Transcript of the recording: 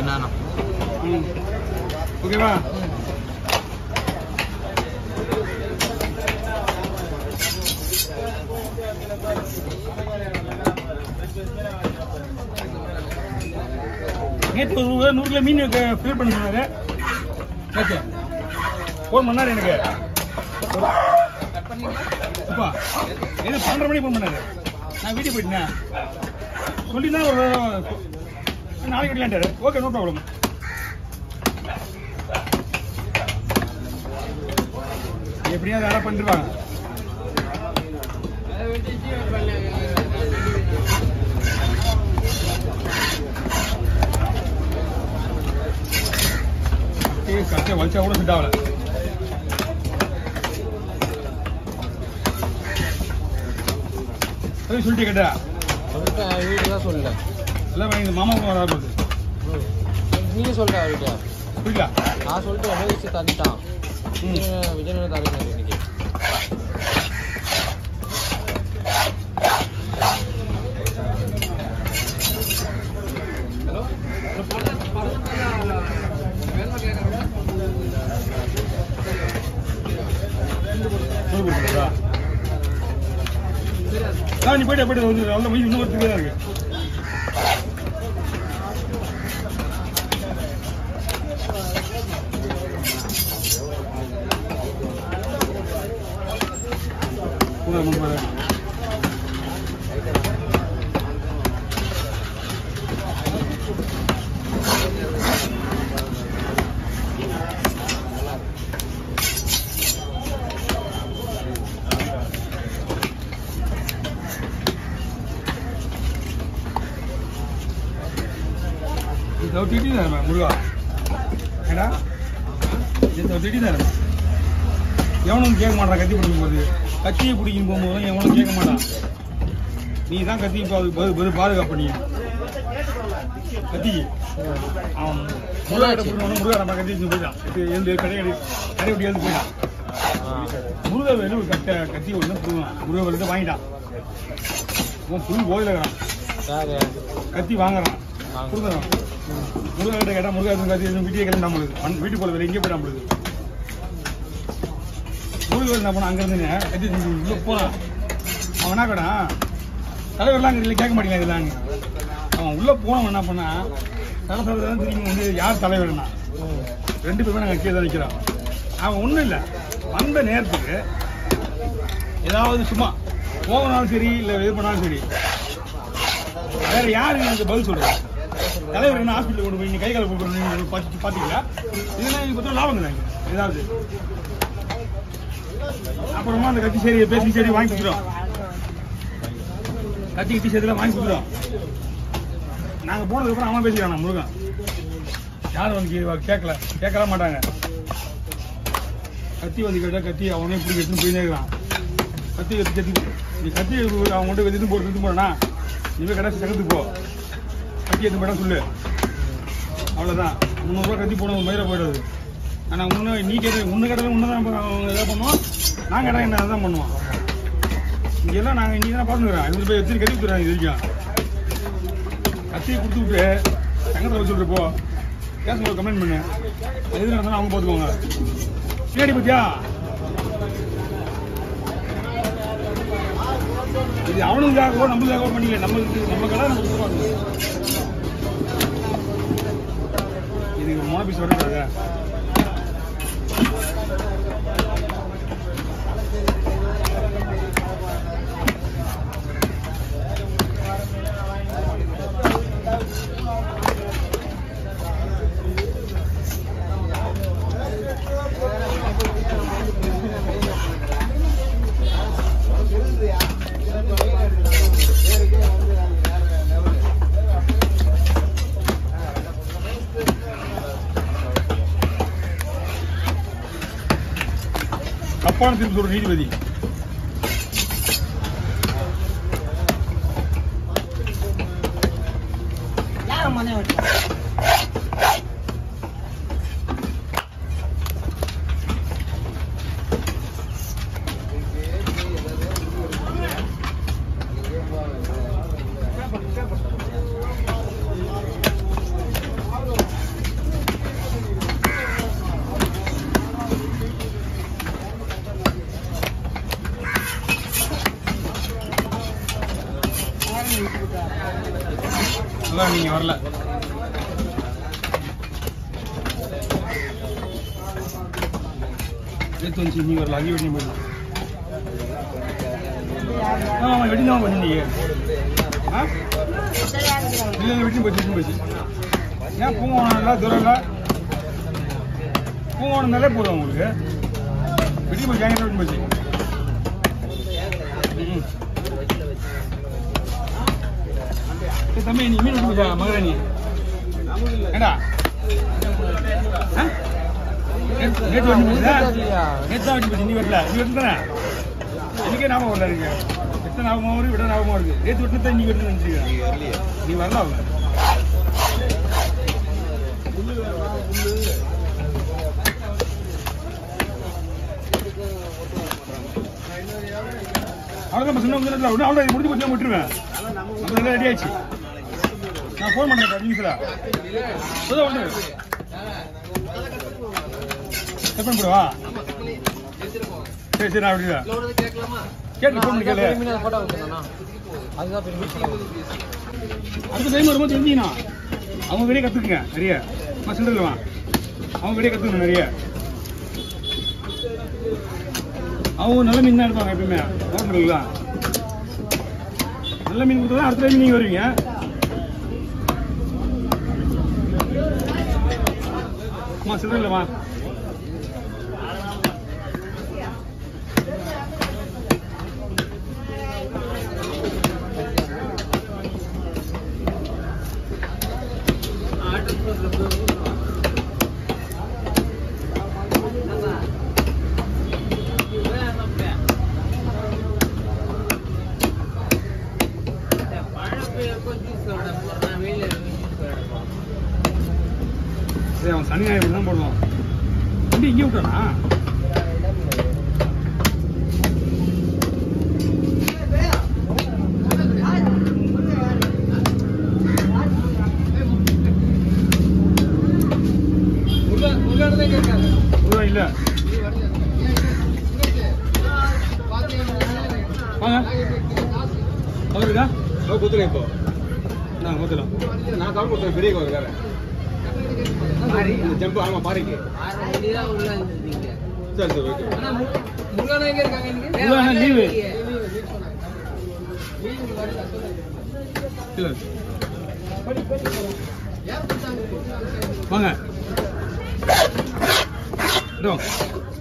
என்னன்னா ம் ஓகேவா நேற்று ஒரு நூறு நூறு கிலோ மீன் ஃபில் பண்ண சொன்னாரு நேற்று ஃபோன் பண்ணாரு எனக்கு அப்பா இது பன்னெண்டரை மணிக்கு ஃபோன் பண்ணாரு நான் வீட்டுக்கு போயிட்டேன் சொல்லினா ஒரு நாளைக்கு விடலான்ட்டாரு ஓகே நோ ப்ராப்ளம் எப்படியா வேலை பண்ணிருவாங்க கட்டை வலிச்சா கூட ஃபிட் ஆகல அது சொல்லிட்டு கேட்டா சொல்லிட்டு வீட்டு தான் சொல்லல எல்லாம் எங்க மாமா வர போகுது நீங்க சொல்ற அவர்கிட்ட புரியல நான் சொல்லிட்டு அனுபவிச்சு தந்துட்டான் ம். விஜயநகர் தரேன் இன்னைக்கு சொல்லி கொடுக்குறா ஆ நீ போயிட்டு போயிட்டு வந்து நல்ல மீன் இன்னும் ஒருத்தர் தான் இருக்கு கூட முன்னாடி. இது ஒரு திட்டி தானே முருகா ஏடா இது ஒரு திட்டி தானே எவனும் கேட்க மாட்டான் கத்தி பிடிக்கும் போது கத்தியை பிடிக்கும் போகும்போது எவனும் கேட்க மாட்டான் நீ தான் கத்தி இப்போ அதுக்கு பதில் பதில் பாதுகாப்பு பண்ணி கத்திக்கு அவன் முருகா பிடிக்கணும் முருகா நம்ம கத்தி வச்சு போயிட்டான் இது எழுந்து கடை கடை கடை விட்டு எழுந்து போயிட்டான் முருகா வேலு ஒரு கட்டை கத்தி ஒன்று புடுவான் முருகா வேலு வாங்கிட்டான் உன் புல் போதில் யாரு கத்தி வாங்குறான் வாங்க. கொடுக்குறான் முருகா கிட்ட கேட்டா முருகா எதுவும் கத்தி எதுவும் வீட்டுக்கு கிளம்பி நம்மளுக்கு வீட்டுக்கு போகிறது எங்கே போயிட்டா நம்மளுக்கு முருகா என்ன பண்ணா அங்க இருந்து கத்தி தூக்கி உள்ள போனான் அவன் என்ன கேட்டான் தலைவர்லாம் அங்கே இல்லை கேட்க மாட்டேங்கிறாங்க இதெல்லாம் அவன் உள்ள போனவன் என்ன பண்ணா தலை தான் திரும்பி வந்து யார் தலைவர்னா ம். ரெண்டு பேருமே நாங்கள் கீழே தான் நிற்கிறோம் அவன் ஒன்றும் இல்லை வந்த நேரத்துக்கு ஏதாவது சும்மா போகனாலும் சரி இல்லை இது பண்ணாலும் சரி வேற யாரு எனக்கு பதில் சொல்றது தலைவர் என்ன ஹாஸ்பிட்டல் கொண்டு போய் நீ கை கால போட்டு பார்த்து பார்த்தீங்களா இதெல்லாம் எனக்கு பார்த்தா லாபம் தாங்க ஏதாவது அப்புறமா அந்த கத்தி சரி பேசி சரி வாங்கி கொடுக்குறோம் கத்தி கத்தி சரியெல்லாம் வாங்கி கொடுக்குறோம் நாங்கள் போனதுக்கப்புறம் அவன் பேசிக்கிறான் முருகன் யாரும் வந்து கே- கேட்கல கேட்கல மாட்டாங்க கத்தி வந்து கேட்டா கத்தி அவனே இப்படி எடுத்துன்னு போயினே இருக்கிறான் கத்தி கத்தி கத்தி நீ கத்தி அவங்க கொண்டு எடுத்து போட்டு எடுத்து போனா நீ போய் கடைசி சகத்துக்கு போ கத்தி எடுத்து போயிட்டா சொல்லு அவ்வளோதான் முந்நூறுரூவா கத்தி போன மயிரை போயிடாது ஆனால் முன்ன நீ கேட்ட முன்ன கேட்டாலும் முன்ன தான் அவங்க இதாக பண்ணுவோம் நாங்கள் கேட்டால் என்ன தான் பண்ணுவோம் இங்கெல்லாம் நாங்கள் இங்கே தான் பார்த்துக்கிறோம் இதில் போய் எடுத்து கட்டி கொடுத்துறாங்க இது வரைக்கும் கத்தியை கொடுத்து விட்டு சங்கத்தில் வச்சு சொல்லிட்டு போ கேஸ் கம்ப்ளைண்ட் பண்ணு எது நடந்தாலும் அவங்க பார்த்துக்கோங்க பின்னாடி பத்தியா இது அவனுக்காகவோ நம்மளுக்காகவோ பண்ணிக்கல நம்மளுக்கு நம்ம கடை நம்ம கொடுப்பாங்க இதுக்கு மோன பீஸ் வரக்கூடாது தப்பான திருப்பி சொல்ற நீதிபதி வரல நேற்று வந்துச்சு நீ வரல அங்கேயே வெட்டி போயிடலாம் ஆ ஆமாம் வெட்டி தான் பண்ணி ஆ இல்லை இல்லை வெட்டி போச்சு வெட்டி போச்சு ஏன் பூங்கோணம் இல்லை தூரம் இல்லை பூங்கோணம்னாலே போதும் உங்களுக்கு வெட்டி போச்சு என்கிட்ட வெட்டி போச்சு ம். ஏய் தம்பி நீ மீன் வெட்டி போச்சா மகாராணி ஏண்டா ஆ? நேத்து நேத்து வெட்டி போச்சா தெரியலையா? நேத்து தான் வெட்டி போச்சு நீ வரல நீ வெட்டி தானே எனக்கே ஞாபகம் வரல இருக்கு எத்தனை ஞாபகம் வருது விட ஞாபகம் வருது நேத்து வெட்டி தான் நீ வெட்டி நினைச்சிருக்கேன் நீ வரல அவங்க அவ்வளோதான் சின்ன வந்து உடனே அவ்வளோ முடிஞ்சு போச்சு நான் விட்டுருவேன் நம்ம எல்லாம் ரெடி ஆயிடுச்சு நான் ஃபோன் பண்ணுறேன் பத்து நிமிஷத்தில் சொல்ல ஒன்று செக் பண்ணி போடுவா சரி சரி நான் விடுவேன் கேட்டு ஃபோன் பண்ணி கேளு அதுதான் பெரிய மீன் போட்டோ கொடுத்தேண்ணா அதுதான் பெரிய மீன் போட்டோ அடுத்த டைம் வரும்போது தெரிஞ்சிங்கன்னா அவங்க வெளியே கற்றுக்குங்க நிறைய நான் சில்லறவா அவங்க வெளியே கற்றுக்கணும் நிறைய அவங்க நல்ல மீன் தான் எடுப்பாங்க எப்பயுமே ஹோட்டலுக்கு தான் நல்ல மீன் கொடுத்தா தான் அடுத்த டைம் நீங்கள் வருவீங்க அம்மா சில்லற இல்லைம்மா சரி அவன் சனி ஞாயிறு தான் போடுவான் வண்டி இங்கே விட்டானா உருவா இல்ல வாங்க அவர் இருக்கா குத்துறேன் இப்போ நான் ஊத்தலாம் நான் கால் கொடுத்தேன் பெரிய கோவில் வேற இந்த ஜம்பு ஆமா பாறைக்கு சரி சரி ஓகே உருவா லீவு இல்ல வாங்க இதோ